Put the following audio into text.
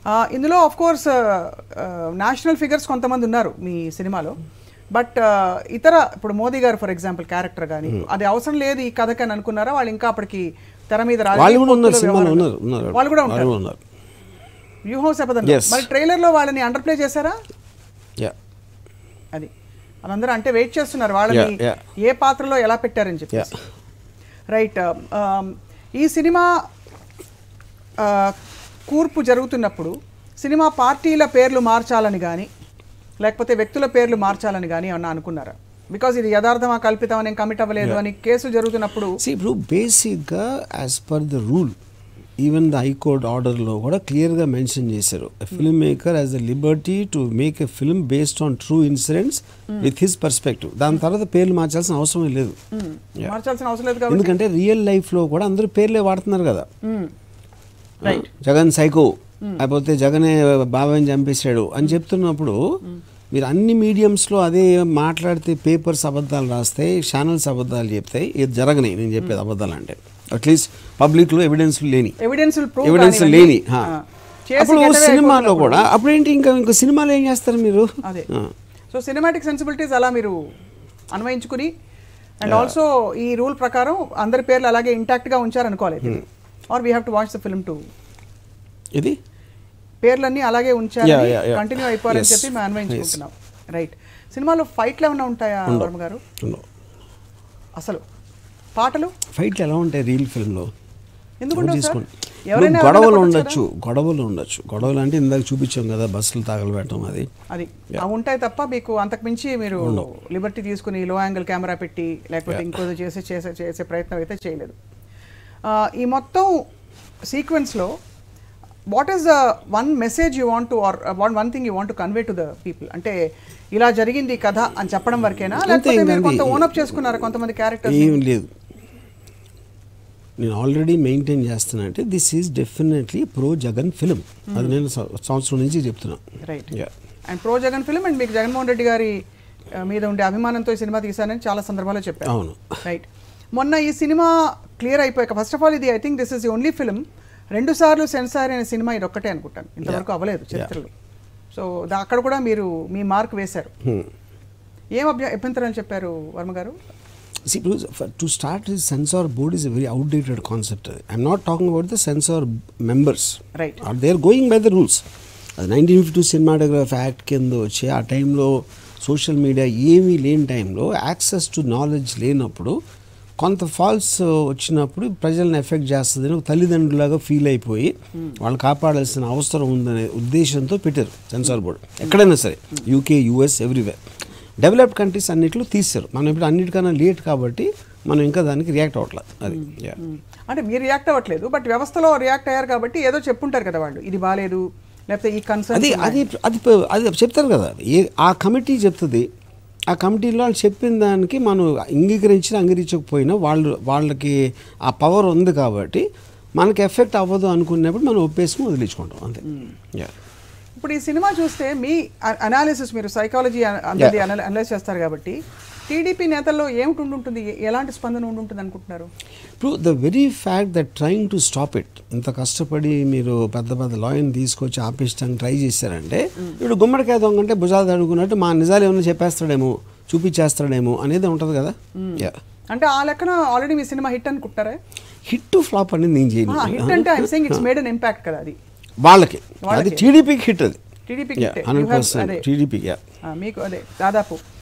ఆ, ఇందులో of course national figures కొంతమంది ఉన్నారు మీ సినిమాలో బట్ ఇతర ఇప్పుడు మోదీ గారు ఫర్ ఎగ్జాంపుల్ క్యారెక్టర్ కానీ అది అవసరం లేదు ఈ కథకి అని అనుకున్నారా వాళ్ళు ఇంకా అప్పటికి తెర మీద రాజకీయ వాళ్ళు కూడా ఉన్నారు పొత్తుల సినిమాలో వ్యవహారాలు- ఉన్నారు ఉన్నారు వాళ్ళు కూడా వాళ్ళు ఉంటారు కూడా ఉన్నారు వ్యూహం శపథం Yes. మరి ట్రైలర్ లో వాళ్ళని అండర్ ప్లే చేశారా యా అది వాళ్ళందరూ అంటే వెయిట్ చేస్తున్నారు వాళ్ళని Yeah, yeah. ఏ పాత్రలో ఎలా పెట్టారని చెప్పి రైట్ ఈ సినిమా ఆ, కూర్పు జరుగుతున్నప్పుడు సినిమా పార్టీల పేర్లు మార్చాలని కానీ లేకపోతే వ్యక్తుల పేర్లు మార్చాలని కానీ ఏమన్నా అనుకున్నారా బికాజ్ ఇది యథార్థమా కల్పితం అని కమిట్ అవ్వలేదు అని కేసు జరుగుతున్నప్పుడు సి ఇప్పుడు బేసిక్గా as per the rule even the high court ఆర్డర్లో కూడా క్లియర్గా మెన్షన్ చేశారు film maker has the liberty to make a film based on true incidents with his perspective దాని తర్వాత పేర్లు మార్చాల్సిన అవసరం లేదు Yeah. మార్చాల్సిన అవసరం లేదు కాబట్టి ఎందుకంటే రియల్ లైఫ్లో కూడా అందరూ పేర్లే వాడుతున్నారు కదా రైట్ జగన్ సైకో లేకపోతే జగనే బాబాయ్ని చంపేశాడు అని చెప్తున్నప్పుడు మీరు అన్ని మీడియంస్లో అదే మాట్లాడితే పేపర్స్ అబద్ధాలు రాస్తాయి ఛానల్స్ అబద్ధాలు చెప్తాయి ఇది జరగనాయి నేను చెప్పేది అబద్ధాలు అంటే అట్లీస్ట్ పబ్లిక్లో ఎవిడెన్స్ లేని ఎవిడెన్స్ ప్రూవ్ ఎవిడెన్స్ లేని హా. అప్పుడు సినిమాలో కూడా అప్పుడేంటి ఇంకా ఇంకా సినిమాలో ఏం చేస్తారు మీరు అదే ఆ. సో సినిమాటిక్ సెన్సిబిలిటీస్ అలా మీరు అన్వయించుకుని అండ్ ఆల్సో ఈ రూల్ ప్రకారం అందరి పేర్లు అలాగే ఇంటాక్ట్ గా ఉంచారనుకోవాలి or we have to watch the film to ఇది పేర్లన్నీ అలాగే ఉంచారు Yeah, yeah, yeah. కంటిన్యూ అయిపోవాలని Yes. చెప్పి మేము అన్వయించుకుంటున్నాం రైట్ సినిమాలో ఫైట్లు ఏమైనా ఉంటాయా వర్మ గారు ఉండవు. అసలు పాటలు ఫైట్లు ఎలా ఉంటాయి రీల్ ఫిల్మ్లో ఎందుకు ఉండవు సార్? తీసుకోండి ఎవరైనా ఇప్పుడు గొడవలు ఎవరైనా ఉండొచ్చు గొడవలు ఉండొచ్చు గొడవలు అంటే ఇందాక చూపించాం కదా బస్సులు తగలబెట్టడం అది అది అవి ఉంటాయి తప్ప మీకు అంతకు మించి మీరు లిబర్టీ తీసుకుని లో యాంగిల్ కెమెరా పెట్టి లేకపోతే ఇంకోది చేసి చేసే చేసే ప్రయత్నం అయితే చేయలేదు ఆ, ఈ మొత్తం సీక్వెన్స్లో what is the one message you want to or one one thing you want to convey to the people అంటే ఇలా జరిగింది కథ అని చెప్పడం వరకేనా లేకపోతే ఇంకా మీరు అది- కొంత ఓనప్ చేసుకున్నారా కొంతమంది క్యారెక్టర్స్ ఏం లేదు నేను ఆల్రెడీ మెయింటైన్ చేస్తున్నా అంటే this is definitely pro Jagan film అది నేను సం- సంవత్సరం నుంచి చెప్తున్నా right Yeah. And pro Jagan film and మీకు జగన్మోహన్ రెడ్డి గారి ఆ, మీద ఉండే అభిమానంతో ఈ సినిమా తీశానని చాలా సందర్భాల్లో చెప్పారు అవును రైట్ మొన్న ఈ సినిమా క్లియర్ అయిపోయాక ఫస్ట్ ఆఫ్ ఆల్ ఇది I think this is the only film రెండు సార్లు సెన్సార్ అనే సినిమా ఇది ఒక్కటే అనుకుంటాను ఇంతవరకు అవ్వలేదు చరిత్రలో సో దా- అక్కడ కూడా మీరు మీ మార్క్ వేశారు Hmm. ఏం అభ్య అభ్యంతరాలు చెప్పారు వర్మ గారు See, ఇప్పుడు to start censor board is a very outdated concept అది I'm not talking about the censor members Right. Are they are going by the rules అది nineteen fifty two cinematography act కింద వచ్చి ఆ టైంలో సోషల్ మీడియా ఏమీ లేని టైంలో access to knowledge లేనప్పుడు కొంత ఫాల్స్ వచ్చినప్పుడు ప్రజల్ని ఎఫెక్ట్ చేస్తుందని ఒక తల్లిదండ్రులాగా ఫీల్ అయిపోయి వాళ్ళు కాపాడాల్సిన అవసరం ఉందనే ఉద్దేశంతో పెట్టారు సెన్సార్ బోర్డు ఎక్కడైనా సరే UK US everywhere developed countries అన్నిట్లో తీశారు మనం ఇప్పుడు అన్నిటికన్నా లేట్ కాబట్టి మనం ఇంకా దానికి రియాక్ట్ అవ్వట్లేదు అది yeah. అంటే మీరు రియాక్ట్ అవ్వట్లేదు బట్ వ్యవస్థలో రియాక్ట్ అయ్యారు కాబట్టి ఏదో చెప్పుంటారు కదా వాళ్ళు ఇది బాగాలేదు లేకపోతే ఈ కన్సర్న్ అది అది అది ప- అది చెప్తారు కదా ఏ ఆ కమిటీ చెప్తుంది ఆ కమిటీలో వాళ్ళు చెప్పిన దానికి మనం అంగీకరించినా అంగీకరించకపోయినా వాళ్ళు వాళ్ళకి ఆ పవర్ ఉంది కాబట్టి మనకి ఎఫెక్ట్ అవ్వదు అనుకున్నప్పుడు మనం ఒప్పేసుకుని వదిలించుకుంటాం అంతే Yeah. ఇప్పుడు ఈ సినిమా చూస్తే మీ అనాలిసిస్ మీరు సైకాలజీ అందరిది అనలైజ్ చేస్తారు కాబట్టి టీడీపీ నేతల్లో ఏమిటి ఉండుంటుంది ఎ- ఎలాంటి స్పందన ఉండుంటుంది అనుకుంటున్నారు ఇప్పుడు the very fact that trying to stop it ఇంత కష్టపడి మీరు పెద్ద పెద్ద లాయర్ని తీసుకొచ్చి ఆపేయడానికి ట్రై చేశారంటే ఇప్పుడు గుమ్మడికాయ దొంగ అంటే భుజాలు తడుకున్నట్టు మా నిజాలు ఏమైనా చెప్పేస్తాడేమో చూపించేస్తాడేమో అనేది ఉంటుంది కదా Yeah. అంటే ఆ లెక్కన ఆల్రెడీ మీ సినిమా హిట్ అనుకుంటారా హిట్ ఫ్లాప్ అనేది నేను చేయను హిట్ అంటే I'm saying it's made an impact కదా అది వాళ్ళకి అది వాళ్ళకి. టీడీపీకి హిట్ అది టీడీపీకి హండ్రెడ్ పర్సెంట్ టీడీపీకి మీకు అదే దాదాపు